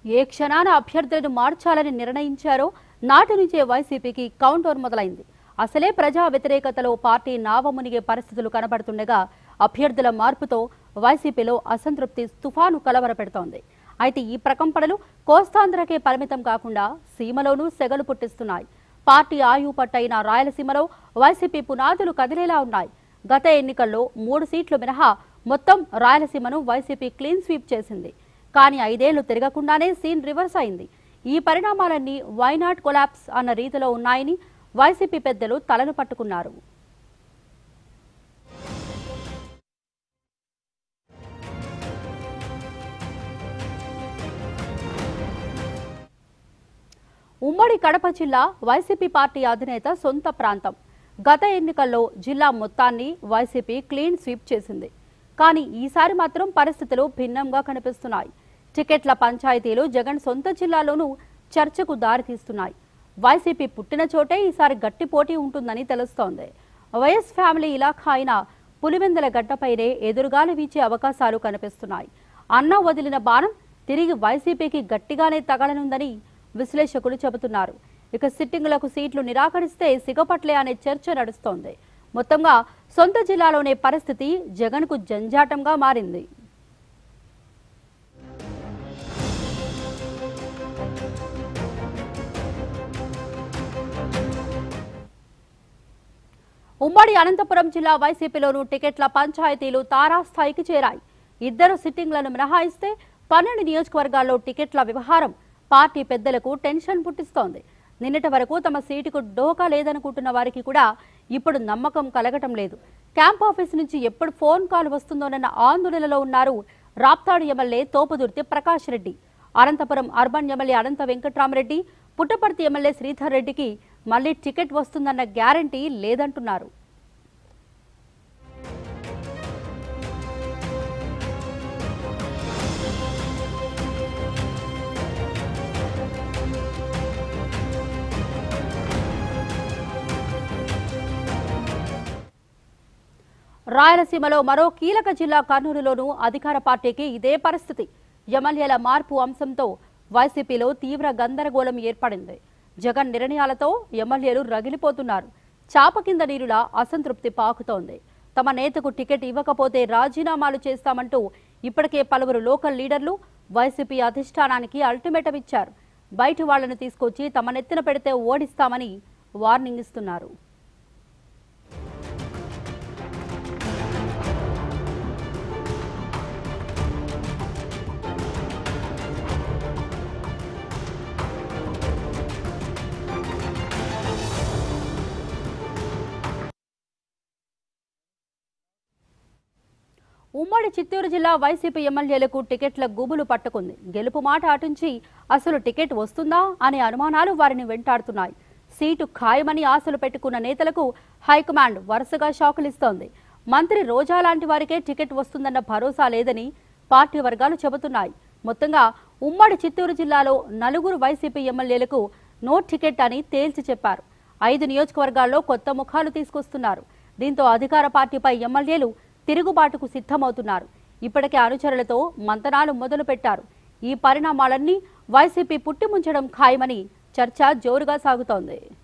ఏ క్షణాన అభ్యర్థులను మార్చాలని నిర్ణయించారో నాటి నుంచే వైసీపీకి కౌంటర్ మొదలైంది అసలే ప్రజా వ్యతిరేకతలో పార్టీ నావమునిగే పరిస్థితులు కనబడుతుండగా అభ్యర్థుల మార్పుతో వైసీపీలో అసంతృప్తి తుఫాను కలవరపెడుతోంది అయితే ఈ ప్రకంపనలు కోస్తాంధ్రకే పరిమితం కాకుండా సీమలోనూ సెగలు పుట్టిస్తున్నాయి పార్టీ ఆయువు పట్టైన రాయలసీమలో వైసీపీ పునాదులు కదిలేలా ఉన్నాయి గత ఎన్నికల్లో మూడు సీట్లు మినహా మొత్తం రాయలసీమను వైసీపీ క్లీన్ స్వీప్ చేసింది కానీ ఐదేళ్లు తిరగకుండానే సీన్ రివర్స్ అయింది ఈ పరిణామాలన్నీ వైనాట్ కొలాప్స్ అన్న రీతిలో ఉన్నాయని వైసీపీ పెద్దలు తలను పట్టుకున్నారు ఉమ్మడి కడప జిల్లా వైసీపీ పార్టీ అధినేత సొంత ప్రాంతం గత ఎన్నికల్లో జిల్లా మొత్తాన్ని వైసీపీ క్లీన్ స్వీప్ చేసింది కానీ ఈసారి మాత్రం పరిస్థితులు భిన్నంగా కనిపిస్తున్నాయి టికెట్ల పంచాయతీలు జగన్ సొంత జిల్లాలోనూ చర్చకు దారితీస్తున్నాయి వైసీపీ పుట్టిన చోటే ఈసారి గట్టి పోటీ ఉంటుందని తెలుస్తోంది వైఎస్ ఫ్యామిలీ ఇలాఖా అయిన పులివెందుల గడ్డపైనే ఎదురుగాలి వీచే అవకాశాలు కనిపిస్తున్నాయి అన్న వదిలిన బాణం తిరిగి వైసీపీకి గట్టిగానే తగలనుందని విశ్లేషకులు చెబుతున్నారు ఇక సిట్టింగులకు సీట్లు నిరాకరిస్తే సిగపట్లే అనే చర్చ నడుస్తోంది మొత్తంగా సొంత జిల్లాలోనే పరిస్థితి జగన్కు జంజాటంగా మారింది ఉమ్మడి అనంతపురం జిల్లా వైసీపీలోనూ టికెట్ల పంచాయతీలు తారాస్థాయికి చేరాయి ఇద్దరు సిట్టింగ్లను మినహాయిస్తే పన్నెండు నియోజకవర్గాల్లో టికెట్ల వ్యవహారం పార్టీ పెద్దలకు టెన్షన్ పుట్టిస్తోంది నిన్నటి వరకు తమ సీటుకు డోకా లేదనుకుంటున్న వారికి కూడా ఇప్పుడు నమ్మకం కలగటం లేదు క్యాంప్ ఆఫీస్ నుంచి ఎప్పుడు ఫోన్ కాల్ వస్తుందోనన్న ఆందోళనలో ఉన్నారు Raptadu MLA Thopudurthi Prakash Reddy Anantapur urban MLA Anantha Venkatramireddy Puttaparthi MLA Sridhar రెడ్డికి మళ్లీ టికెట్ వస్తుందన్న గ్యారంటీ లేదంటున్నారు రాయలసీమలో మరో కీలక జిల్లా కర్నూలులోనూ అధికార పార్టీకి ఇదే పరిస్థితి ఎమ్మెల్యేల మార్పు అంశంతో వైసీపీలో తీవ్ర గందరగోళం ఏర్పడింది జగన్ నిర్ణయాలతో ఎమ్మెల్యేలు రగిలిపోతున్నారు చాప కింద నీరులా అసంతృప్తి పాకుతోంది తమ నేతకు టికెట్ ఇవ్వకపోతే రాజీనామాలు చేస్తామంటూ ఇప్పటికే పలువురు లోకల్ లీడర్లు వైసీపీ అధిష్టానానికి అల్టిమేటం ఇచ్చారు బయట వాళ్లను తీసుకొచ్చి తమ నెత్తిన పెడితే ఓడిస్తామని వార్నింగ్ ఇస్తున్నారు ఉమ్మడి చిత్తూరు జిల్లా వైసీపీ ఎమ్మెల్యేలకు టికెట్ల గుబులు పట్టుకుంది గెలుపు మాట అటుంచి అసలు టికెట్ వస్తుందా అనే అనుమానాలు వారిని వెంటాడుతున్నాయి సీటు ఖాయమని ఆశలు పెట్టుకున్న నేతలకు హైకమాండ్ వరుసగా షాకులిస్తోంది మంత్రి రోజా లాంటి వారికే టికెట్ వస్తుందన్న భరోసా లేదని పార్టీ వర్గాలు చెబుతున్నాయి మొత్తంగా ఉమ్మడి చిత్తూరు జిల్లాలో నలుగురు వైసీపీ ఎమ్మెల్యేలకు నో టికెట్ అని తేల్చి చెప్పారు ఐదు నియోజకవర్గాల్లో కొత్త ముఖాలు తీసుకొస్తున్నారు దీంతో అధికార పార్టీపై ఎమ్మెల్యేలు తిరుగుబాటుకు సిద్ధమవుతున్నారు ఇప్పటికే అనుచరులతో మంతనాలు మొదలుపెట్టారు ఈ పరిణామాలన్నీ వైసీపీ పుట్టిముంచడం ఖాయమని చర్చ జోరుగా సాగుతోంది